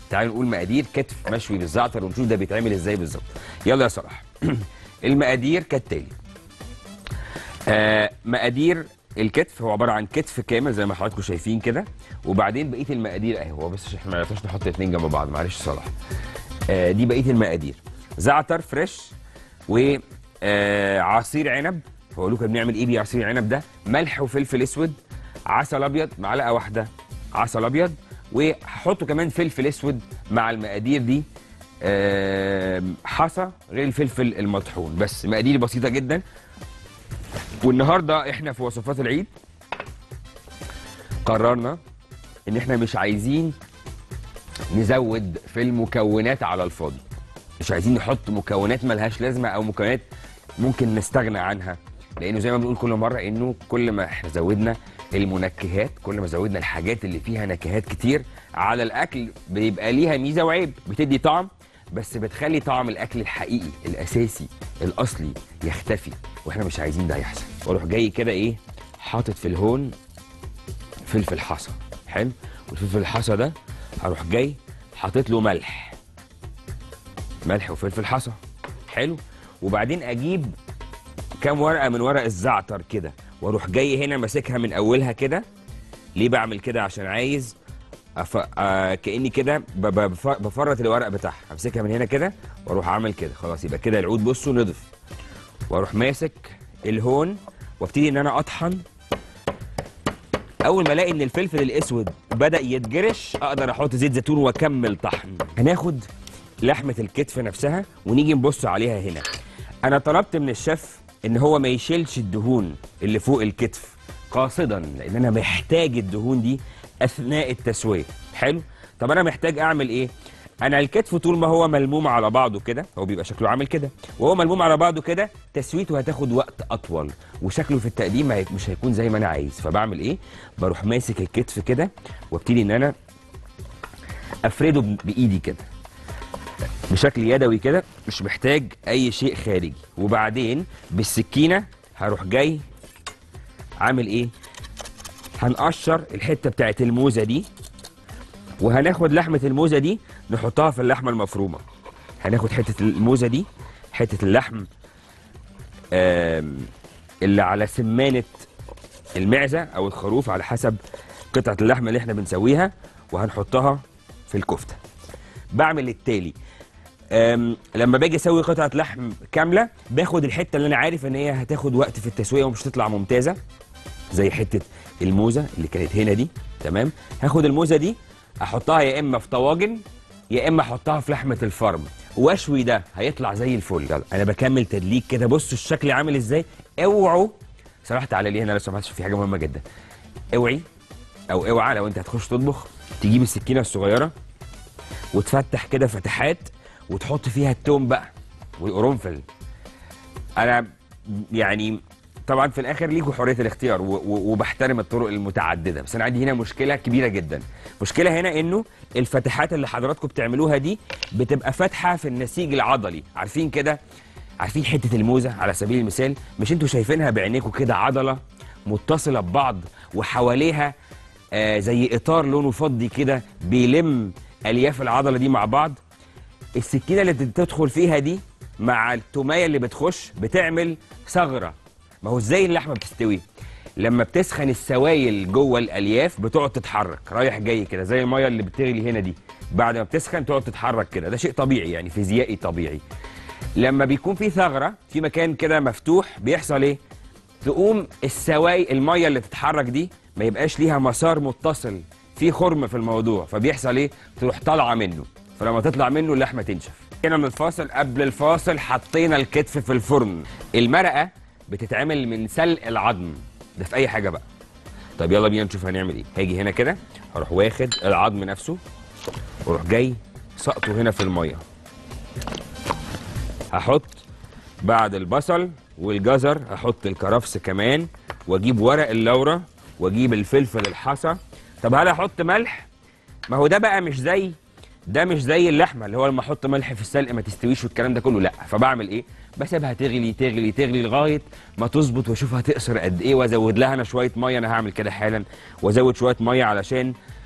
تعالوا نقول مقادير كتف مشوي بالزعتر ونشوف ده بيتعمل ازاي بالظبط يلا يا صلاح المقادير كالتالي آه مقادير الكتف هو عباره عن كتف كامل زي ما حضراتكم شايفين كده وبعدين بقيه المقادير اهي هو بس عشان احنا ما عرفناش نحط الاثنين جنب بعض معلش صلاح آه دي بقيه المقادير زعتر فريش وعصير عنب هقول لكم بنعمل ايه بعصير العنب ده ملح وفلفل اسود عسل ابيض معلقه واحده عسل ابيض وهحطوا كمان فلفل اسود مع المقادير دي آه، حصى غير الفلفل المطحون بس مقادير بسيطه جدا والنهارده احنا في وصفات العيد قررنا ان احنا مش عايزين نزود في المكونات على الفاضي مش عايزين نحط مكونات ملهاش لازمه او مكونات ممكن نستغنى عنها لانه زي ما بنقول كل مره انه كل ما احنا زودنا المنكهات كل ما زودنا الحاجات اللي فيها نكهات كتير على الاكل بيبقى ليها ميزه وعيب بتدي طعم بس بتخلي طعم الاكل الحقيقي الاساسي الاصلي يختفي واحنا مش عايزين ده يحصل واروح جاي كده ايه حاطط في الهون فلفل حصى حلو والفلفل الحصى ده هروح جاي حاطط له ملح ملح وفلفل حصى حلو وبعدين اجيب كام ورقه من ورق الزعتر كده واروح جاي هنا ماسكها من اولها كده ليه بعمل كده عشان عايز أف... آه كاني كده ب... ب... بف- بفرط الورق بتاعها امسكها من هنا كده واروح عامل كده خلاص يبقى كده العود بصوا نضف واروح ماسك الهون وابتدي ان انا اطحن اول ما الاقي ان الفلفل الاسود بدا يتجرش اقدر احط زيت زيتون واكمل طحن هناخد لحمه الكتف نفسها ونيجي نبص عليها هنا انا طلبت من الشيف ان هو ما يشيلش الدهون اللي فوق الكتف قاصدا لان انا محتاج الدهون دي اثناء التسويه حلو طب انا محتاج اعمل ايه انا الكتف طول ما هو ملموم على بعضه كده هو بيبقى شكله عامل كده وهو ملموم على بعضه كده تسويته هتاخد وقت اطول وشكله في التقديم هي- مش هيكون زي ما انا عايز فبعمل ايه بروح ماسك الكتف كده وابتدي ان انا افرده ب- بايدي كده بشكل يدوي كده مش محتاج اي شيء خارجي وبعدين بالسكينه هروح جاي عامل ايه هنقشر الحته بتاعت الموزه دي وهناخد لحمه الموزه دي نحطها في اللحمه المفرومه هناخد حته الموزه دي حته اللحم آم، اللي على سمانه المعزه او الخروف على حسب قطعه اللحمه اللي احنا بنسويها وهنحطها في الكفته بعمل التالي أم لما باجي اسوي قطعه لحم كامله باخد الحته اللي انا عارف ان هي هتاخد وقت في التسويه ومش هتطلع ممتازه زي حته الموزه اللي كانت هنا دي تمام هاخد الموزه دي احطها يا اما في طواجن يا اما احطها في لحمه الفرم واشوي ده هيطلع زي الفل يلا انا بكمل تدليك كده بصوا الشكل عامل ازاي اوعوا صراحه تعالى لي هنا لو سمحت في حاجه مهمه جدا اوعي او اوعى لو انت هتخش تطبخ تجيب السكينه الصغيره وتفتح كده فتحات وتحط فيها التوم بقى والقرنفل انا يعني طبعا في الاخر ليكوا حريه الاختيار و- و- وبحترم الطرق المتعدده بس انا عندي هنا مشكله كبيره جدا مشكله هنا انه الفتحات اللي حضراتكم بتعملوها دي بتبقى فاتحه في النسيج العضلي عارفين كده عارفين حته الموزه على سبيل المثال مش انتوا شايفينها بعينيكم كده عضله متصله ببعض وحواليها آه زي اطار لونه فضي كده بيلم الياف العضله دي مع بعض السكينه اللي بتدخل فيها دي مع التوميه اللي بتخش بتعمل ثغره ما هو ازاي اللحمه بتستوي لما بتسخن السوائل جوه الالياف بتقعد تتحرك رايح جاي كده زي الميه اللي بتغلي هنا دي بعد ما بتسخن تقعد تتحرك كده ده شيء طبيعي يعني فيزيائي طبيعي لما بيكون في ثغره في مكان كده مفتوح بيحصل ايه تقوم السوائل الميه اللي تتحرك دي ما يبقاش ليها مسار متصل في خرم في الموضوع فبيحصل ايه تروح طالعه منه فلما تطلع منه اللحمه تنشف هنا من الفاصل قبل الفاصل حطينا الكتف في الفرن المرقه بتتعمل من سلق العظم ده في اي حاجه بقى طب يلا بينا نشوف هنعمل ايه هاجي هنا كده هروح واخد العظم نفسه واروح جاي سقطه هنا في الميه هحط بعد البصل والجزر هحط الكرفس كمان واجيب ورق اللورة واجيب الفلفل الحصى طب هل احط ملح ما هو ده بقى مش زي ده مش زي اللحمه اللي هو لما احط ملح في السلق ما تستويش والكلام ده كله لا فبعمل ايه بسيبها تغلي تغلي تغلي لغايه ما تظبط واشوفها تقصر قد ايه وازود لها انا شويه ميه انا هعمل كده حالا وازود شويه ميه علشان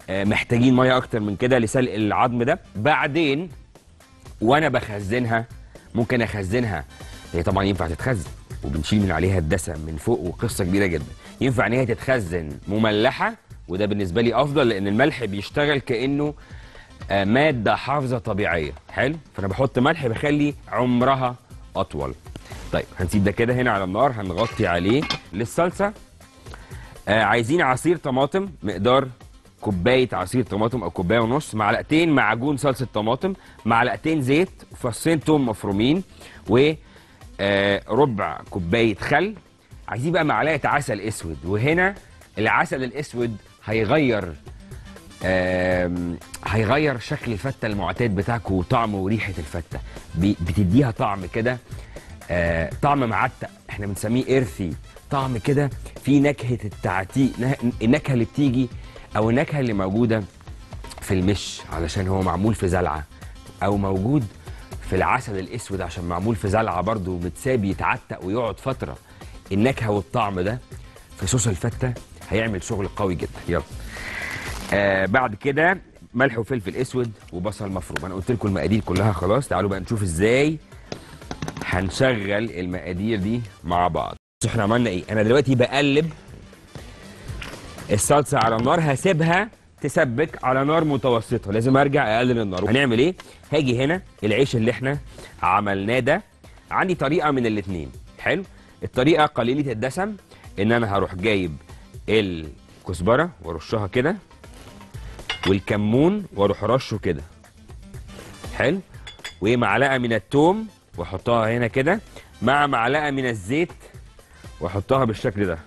آه، محتاجين ميه اكتر من كده لسلق العظم ده بعدين وانا بخزنها ممكن اخزنها هي طبعا ينفع تتخزن وبنشيل من عليها الدسم من فوق وقصه كبيره جدا ينفع ان هي تتخزن مملحه وده بالنسبه لي افضل لان الملح بيشتغل كانه آه، ماده حافظه طبيعيه حلو فانا بحط ملح بخلي عمرها اطول طيب هنسيب ده كده هنا على النار هنغطي عليه للصلصه آه عايزين عصير طماطم مقدار كوبايه عصير طماطم او كوبايه ونص معلقتين معجون صلصه طماطم معلقتين زيت فصين توم مفرومين و آه ربع كوبايه خل عايزين بقى معلقه عسل اسود وهنا العسل الاسود هيغير آم، هيغير شكل الفته المعتاد بتاعكم وطعم وريحه الفته بي- بتديها طعم كده آه، طعم معتق احنا بنسميه ايرثي طعم كده فيه نكهه التعتيق نه- النكهه اللي بتيجي او النكهه اللي موجوده في المش علشان هو معمول في زلعه او موجود في العسل الاسود عشان معمول في زلعه برضه ومتساب يتعتق ويقعد فتره النكهه والطعم ده في صوص الفته هيعمل شغل قوي جدا يلا آه بعد كده ملح وفلفل اسود وبصل مفروم انا قلت لكم المقادير كلها خلاص تعالوا بقى نشوف ازاي هنشغل المقادير دي مع بعض بصوا احنا عملنا ايه انا دلوقتي بقلب الصلصه على النار هسيبها تسبك على نار متوسطه لازم ارجع اقلل النار هنعمل ايه هاجي هنا العيش اللي احنا عملناه ده عندي طريقه من الاثنين حلو الطريقه قليله الدسم ان انا هروح جايب الكزبره وارشها كده والكمون واروح رشه كده حلو ومعلقه من التوم واحطها هنا كده مع معلقه من الزيت واحطها بالشكل ده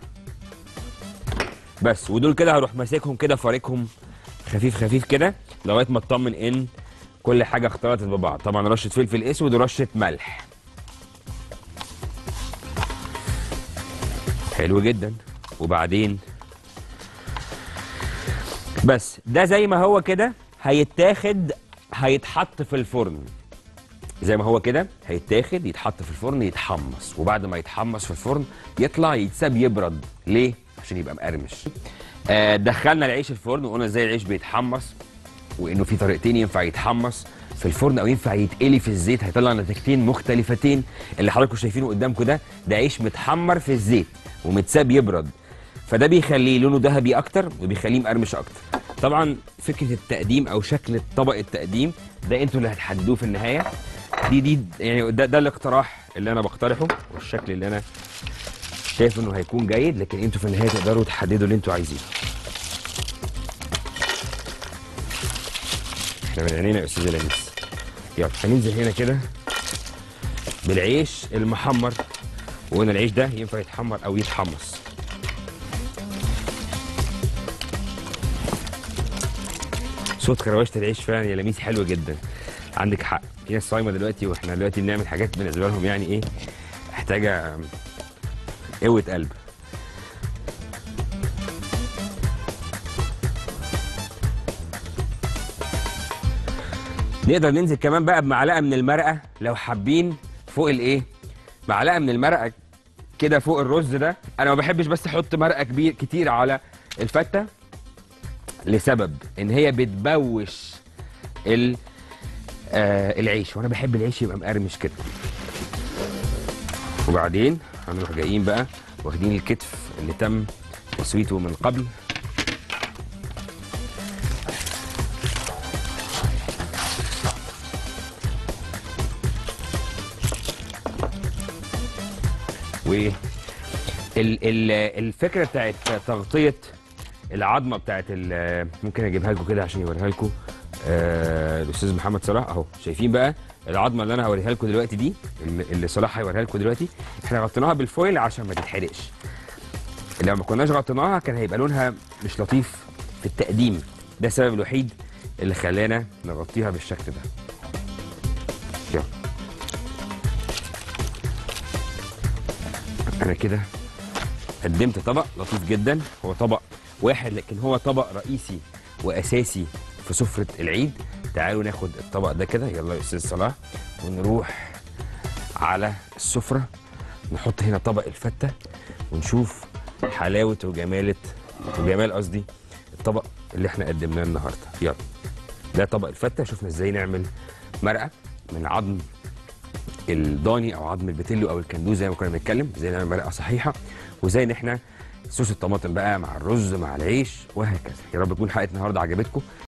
بس ودول كده هروح ماسكهم كده فاركهم خفيف خفيف كده لغايه ما اطمن ان كل حاجه اختلطت ببعض طبعا رشه فلفل اسود ورشه ملح حلو جدا وبعدين بس ده زي ما هو كده هيتاخد هيتحط في الفرن زي ما هو كده هيتاخد يتحط في الفرن يتحمص وبعد ما يتحمص في الفرن يطلع يتساب يبرد ليه عشان يبقى مقرمش آه دخلنا العيش الفرن وقلنا ازاي العيش بيتحمص وانه في طريقتين ينفع يتحمص في الفرن او ينفع يتقلي في الزيت هيطلع نتيجتين مختلفتين اللي حضراتكم شايفينه قدامكم ده ده عيش متحمر في الزيت ومتساب يبرد فده بيخليه لونه ذهبي اكتر وبيخليه مقرمش اكتر طبعا فكره التقديم او شكل طبق التقديم ده انتوا اللي هتحددوه في النهايه دي دي يعني ده, ده الاقتراح اللي انا بقترحه والشكل اللي انا شايف انه هيكون جيد لكن انتوا في النهايه تقدروا تحددوا اللي انتوا عايزينه احنا من عينينا يا استاذ لميس يلا هننزل هنا كده بالعيش المحمر وقلنا العيش ده ينفع يتحمر او يتحمص صوت كرواشة العيش فعلا يا لميس حلو جدا عندك حق في ناس صايمه دلوقتي واحنا دلوقتي بنعمل حاجات بالنسبه لهم يعني ايه محتاجه قوه قلب نقدر ننزل كمان بقى بمعلقه من المرقه لو حابين فوق الايه معلقه من المرقه كده فوق الرز ده انا ما بحبش بس احط مرقه كبير كتير على الفته لسبب ان هي بتبوش ال آه العيش وانا بحب العيش يبقى مقرمش كده وبعدين هنروح جايين بقى واخدين الكتف اللي تم تسويته من قبل و ال ال الفكره بتاعت تغطيه العظمه بتاعت ال- ممكن اجيبها لكم كده عشان يوريها لكم آه الاستاذ محمد صلاح اهو شايفين بقى العظمه اللي انا هوريها لكم دلوقتي دي اللي اللي صلاح هيوريها لكم دلوقتي احنا غطيناها بالفويل عشان ما تتحرقش لو ما كناش غطيناها كان هيبقى لونها مش لطيف في التقديم ده السبب الوحيد اللي خلانا نغطيها بالشكل ده يلا انا كده قدمت طبق لطيف جدا هو طبق واحد لكن هو طبق رئيسي واساسي في سفره العيد تعالوا ناخد الطبق ده كده يلا يا استاذ صلاح ونروح على السفره نحط هنا طبق الفته ونشوف حلاوه وجماله وجمال قصدي الطبق اللي احنا قدمناه النهارده يلا ده طبق الفته شفنا ازاي نعمل مرقه من عظم الضاني او عظم البتلو او الكندوز زي ما كنا بنتكلم ازاي نعمل مرقه صحيحه وازاي ان احنا صوص الطماطم بقى مع الرز مع العيش وهكذا يا رب تكون حلقه النهارده عجبتكم